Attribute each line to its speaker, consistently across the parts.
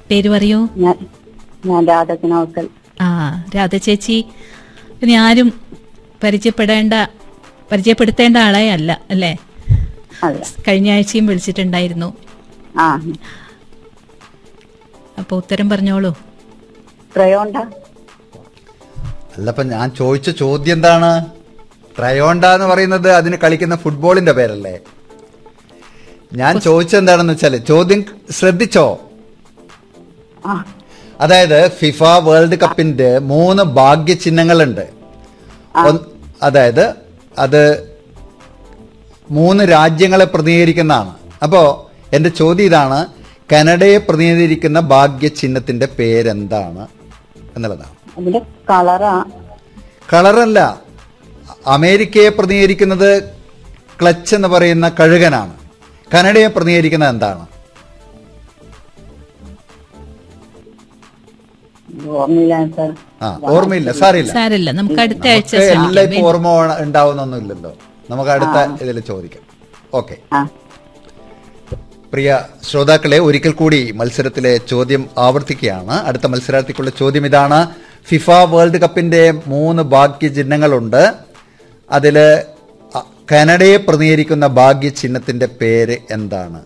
Speaker 1: പേര് പറയൂ
Speaker 2: ഞാൻ ഞാൻ രാധകനവക്കൽ
Speaker 1: ആ രാധ ചേച്ചി ഇനി ആരും പരിചയപ്പെടേണ്ട പരിചയപ്പെടുത്തേണ്ട ആളെ അല്ല അല്ലേ
Speaker 2: അതെ
Speaker 1: കഴിഞ്ഞ ആഴ്ചയും വിളിച്ചിട്ടുണ്ടായിരുന്നു
Speaker 2: ആ
Speaker 1: അപ്പൊ ഉത്തരം പറഞ്ഞോളൂ
Speaker 2: ക്രയോണ്ട
Speaker 3: അല്ലപ്പോ ഞാൻ ചോദിച്ച ചോദ്യം എന്താണ് ട്രയോണ്ട എന്ന് പറയുന്നത് അതിന് കളിക്കുന്ന ഫുട്ബോളിന്റെ പേരല്ലേ ഞാൻ ചോദിച്ചത് എന്താണെന്ന് വെച്ചാല് ചോദ്യം ശ്രദ്ധിച്ചോ
Speaker 2: ആ
Speaker 3: അതായത് ഫിഫ വേൾഡ് കപ്പിന്റെ മൂന്ന് ഭാഗ്യചിഹ്നങ്ങളുണ്ട് ഒന്ന്- അതായത് അത് മൂന്ന് രാജ്യങ്ങളെ പ്രതിനിധീകരിക്കുന്നതാണ് അപ്പോ എന്റെ ചോദ്യം ഇതാണ് കനഡയെ പ്രതിനിധീകരിക്കുന്ന ഭാഗ്യചിഹ്നത്തിന്റെ പേരെന്താണ് എന്നുള്ളതാണ്
Speaker 2: അതിന്റെ കളറാ
Speaker 3: കളറല്ല അമേരിക്കയെ പ്രതിനിധീകരിക്കുന്നത് ക്ലച്ച് എന്ന് പറയുന്ന കഴുകനാണ് കനഡയെ പ്രതിനിധീകരിക്കുന്നത് എന്താണ്
Speaker 2: ഓർമ്മയില്ല സാർ
Speaker 3: ആ ഓർമ്മയില്ല സാറില്ല
Speaker 1: സാരല്ല നമുക്ക് അടുത്ത ആഴ്ച
Speaker 3: നമുക്ക് എല്ലാം
Speaker 1: ശ്രമിക്കാം.
Speaker 3: ഇപ്പൊ ഓർമ്മ ഉണ്ടാവുന്നൊന്നുമില്ലല്ലോ നമുക്ക് അടുത്ത ഇതിൽ ചോദിക്കാം ഓക്കെ
Speaker 2: ആ
Speaker 3: പ്രിയ ശ്രോതാക്കളെ ഒരിക്കൽ കൂടി മത്സരത്തിലെ ചോദ്യം ആവർത്തിക്കുകയാണ് അടുത്ത മത്സരാർത്ഥിക്കുള്ള ചോദ്യം ഇതാണ് ഫിഫ വേൾഡ് കപ്പിന്റെ മൂന്ന് ഭാഗ്യചിഹ്നങ്ങളുണ്ട് അതില് അ- കനഡയെ പ്രതിനിധീകരിക്കുന്ന ഭാഗ്യചിഹ്നത്തിന്റെ പേര് എന്താണ്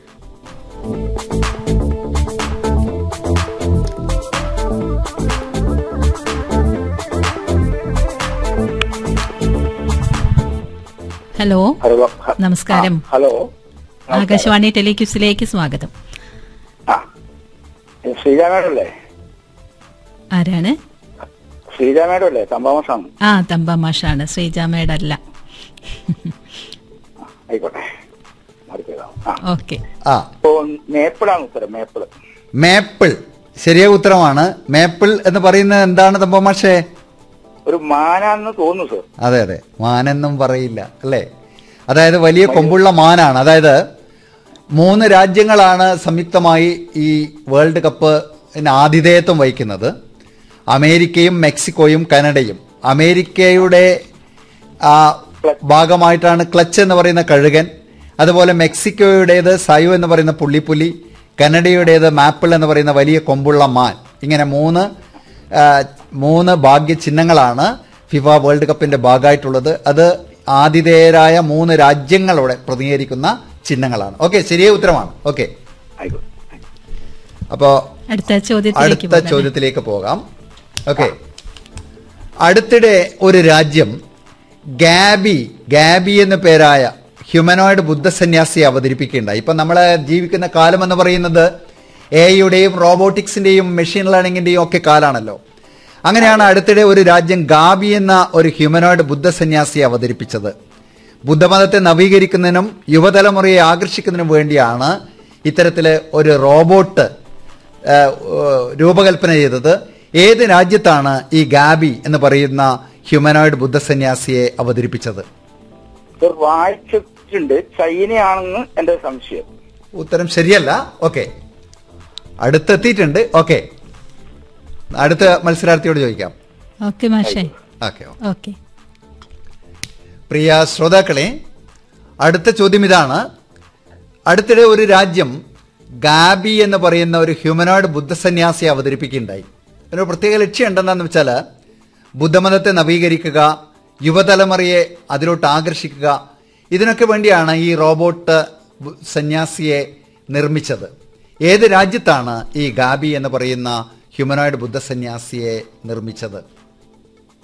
Speaker 1: ഹലോ
Speaker 4: ഹലോ ഹ-
Speaker 1: നമസ്കാരം
Speaker 4: ആ, ഹലോ
Speaker 1: ആകാശവാണി ടെലിക്യൂസിലേക്ക് സ്വാഗതം
Speaker 4: ആ ഇത് ശ്രീജ മേഡം അല്ലേ
Speaker 1: ആരാണ്
Speaker 4: ശ്രീജ മേഡം അല്ലേ തമ്പാമസാണ്
Speaker 1: ആ തമ്പാമാഷാണ് ശ്രീജാമേടല്ല
Speaker 4: ആയിക്കോട്ടെ മാറിപ്പോയതാണ്. ആ
Speaker 1: ഓക്കെ
Speaker 3: ആ
Speaker 4: ഇപ്പോ മേപ്പിളാണ് ഉത്തരം മേപ്പിള്
Speaker 3: മേപ്പിൾ ശരിയായ ഉത്തരമാണ് മേപ്പിൾ എന്ന് പറയുന്നത് എന്താണ് തമ്പമാഷേ
Speaker 4: ഒരു മാനാന്ന് തോന്നുന്നു സർ
Speaker 3: അതെ അതെ മാനെന്നും പറയില്ല അല്ലേ അതായത് വലിയ കൊമ്പുള്ള മാനാണ് അതായത് മൂന്ന് രാജ്യങ്ങളാണ് സംയുക്തമായി ഈ വേൾഡ് കപ്പ് ആതിഥേയത്വം വഹിക്കുന്നത് അമേരിക്കയും മെക്സിക്കോയും കനഡയും അമേരിക്കയുടെ ആ ഭാഗമായിട്ടാണ് ക്ലച്ച് എന്ന് പറയുന്ന കഴുകൻ അതുപോലെ മെക്സിക്കോയുടേത് സയു എന്ന് പറയുന്ന പുള്ളിപ്പുലി കനഡയുടേത് മാപ്പിൾ എന്ന് പറയുന്ന വലിയ കൊമ്പുള്ള മാൻ ഇങ്ങനെ മൂന്ന് ആ, മൂന്ന് ഭാഗ്യചിഹ്നങ്ങളാണ് ഫിഫ വേൾഡ് കപ്പിന്റെ ഭാഗമായിട്ടുള്ളത് അത് ആതിഥേയരായ മൂന്ന് രാജ്യങ്ങളോടെ പ്രതിനിധീകരിക്കുന്ന ചിഹ്നങ്ങളാണ് ഓക്കെ ശരിയായ ഉത്തരമാണ് ഓക്കെ
Speaker 4: ആയിക്കോട്ടെ
Speaker 1: അടുത്ത
Speaker 3: അപ്പോ
Speaker 1: ചോദ്യത്തിലേക്ക്
Speaker 3: അടുത്ത
Speaker 1: പോകാം.
Speaker 3: ചോദ്യത്തിലേക്ക് പോകാം ഓക്കെ അടുത്തിടെ ഒരു രാജ്യം ഗാബി ഗാബി എന്ന പേരായ ഹ്യൂമനോയിഡ് ബുദ്ധസന്യാസിയെ അവതരിപ്പിക്കുകയുണ്ടായി ഇപ്പൊ നമ്മളെ ജീവിക്കുന്ന കാലം എന്ന് പറയുന്നത് എയുടെയും റോബോട്ടിക്സിന്റെയും മെഷീൻ ലേണിംഗിന്റെയും ഒക്കെ കാലാണല്ലോ അങ്ങനെയാണ് അടുത്തിടെ ഒരു രാജ്യം ഗാബി എന്ന ഒരു ഹ്യൂമനോയിഡ് ബുദ്ധസന്യാസിയെ അവതരിപ്പിച്ചത് ബുദ്ധമതത്തെ നവീകരിക്കുന്നതിനും യുവതലമുറയെ ആകർഷിക്കുന്നതിനും വേണ്ടിയാണ് ഇത്തരത്തില് ഒരു റോബോട്ട് ആ, ഏഹ്, രൂപകൽപ്പന ചെയ്തത് ഏത് രാജ്യത്താണ് ഈ ഗാബി എന്ന് പറയുന്ന ഹ്യൂമനോയിഡ് ബുദ്ധസന്യാസിയെ അവതരിപ്പിച്ചത്
Speaker 4: സർ വായിച്ചിട്ടുണ്ട് ചൈനയാണെന്ന് എന്റെ സംശയം
Speaker 3: ഉത്തരം ശരിയല്ല ഓക്കെ അടുത്തെത്തിയിട്ടുണ്ട് ഓക്കെ അടുത്ത മത്സരാർത്ഥിയോട് ചോദിക്കാം
Speaker 1: ഓക്കെ മാഷേ
Speaker 3: ഓക്കെ
Speaker 1: ഓക്കെ
Speaker 3: പ്രിയ ശ്രോതാക്കളെ അടുത്ത ചോദ്യം ഇതാണ് അടുത്തിടെ ഒരു രാജ്യം ഗാബി എന്ന് പറയുന്ന ഒരു ഹ്യൂമനോയിഡ് ബുദ്ധസന്യാസിയെ അവതരിപ്പിക്കുകയുണ്ടായി അതിനൊരു പ്രത്യേക ലക്ഷ്യം ഉണ്ടെന്നു വെച്ചാൽ ബുദ്ധമതത്തെ നവീകരിക്കുക യുവതലമുറയെ അതിലോട്ട് ആകർഷിക്കുക ഇതിനൊക്കെ വേണ്ടിയാണ് ഈ റോബോട്ട് ബു- സന്യാസിയെ നിർമ്മിച്ചത് ഏത് രാജ്യത്താണ് ഈ ഗാബി എന്ന് പറയുന്ന ഹ്യൂമനോയിഡ് ബുദ്ധസന്യാസിയെ നിർമ്മിച്ചത്